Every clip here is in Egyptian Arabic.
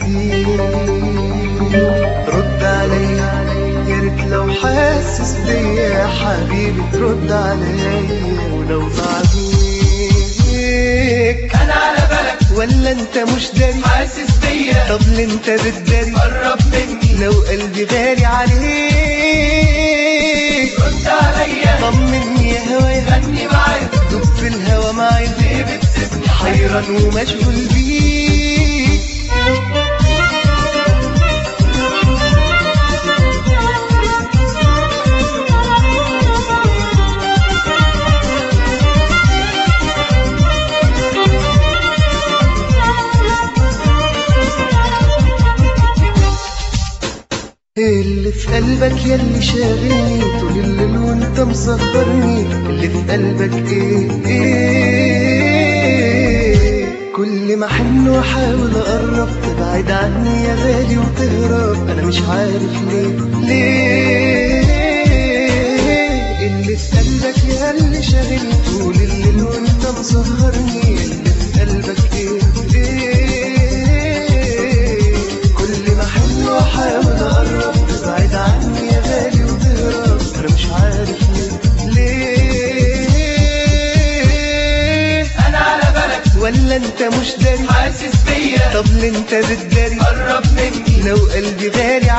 حزين رد عليا يا ريت لو حاسس بيا يا حبيبي ترد عليا ولو بعديك انا على بالك ولا انت مش داري حاسس بيا طب ليه انت بتداري قرب مني لو قلبي غالي عليك رد عليا طمني يا هوايا غني معايا دب في الهوا معايا ليه بتسيبني حيران ومشغول بيك اللي في قلبك يلي شاغلني طول الليل وانت مسهرني اللي في قلبك ايه ايه كل ما احن واحاول اقرب تبعد عني يا غالي وتهرب انا مش عارف ليه ليه اللي في قلبك يلي شاغلني طول الليل وانت مسهرني اللي في قلبك ايه ايه كل ما احن واحاول اقرب تبعد عني يا غالي وتهرب انا مش عارف ليه ليه انا على بالك ولا انت مش داري حاسس بيا طب ليه انت بتداري قرب مني لو قلبي غالي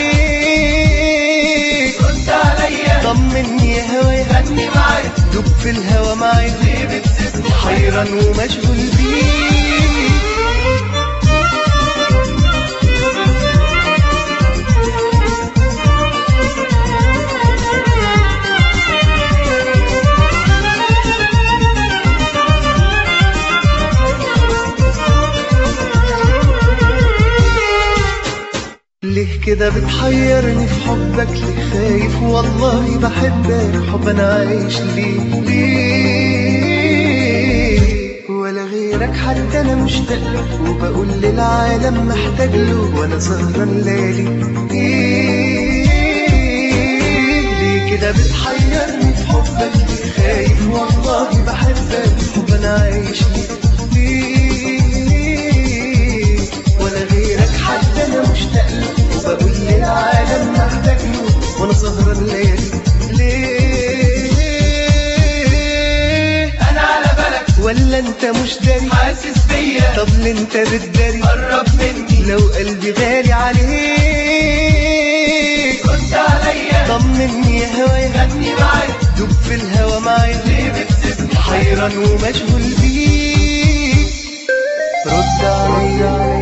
عليك رد عليا طمني يا هوايا غني معايا دب في الهوا معايا ليه بتسيبني حيران ومشغول بيك ليه كده بتحيرني في حبك ليه خايف والله بحبك حب انا عايش ليه ليه ولا غيرك حتى انا مشتاق له وبقول للعالم محتاج له وانا سهران ليالي ليه ليه كده بتحيرني في حبك ليه خايف والله بحبك حب انا عايش ليه ليه ولا غيرك حد انا مشتاق له وبقول للعالم محتاج له وانا سهران ليالي ليه انا على بالك ولا انت مش داري حاسس بيا طب ليه انت بتداري قرب مني لو قلبي غالي عليك رد عليا طمني يا هوايا غني معايا دب في الهوا معايا ليه بتسيبني حيران ومشغول بيك رد عليا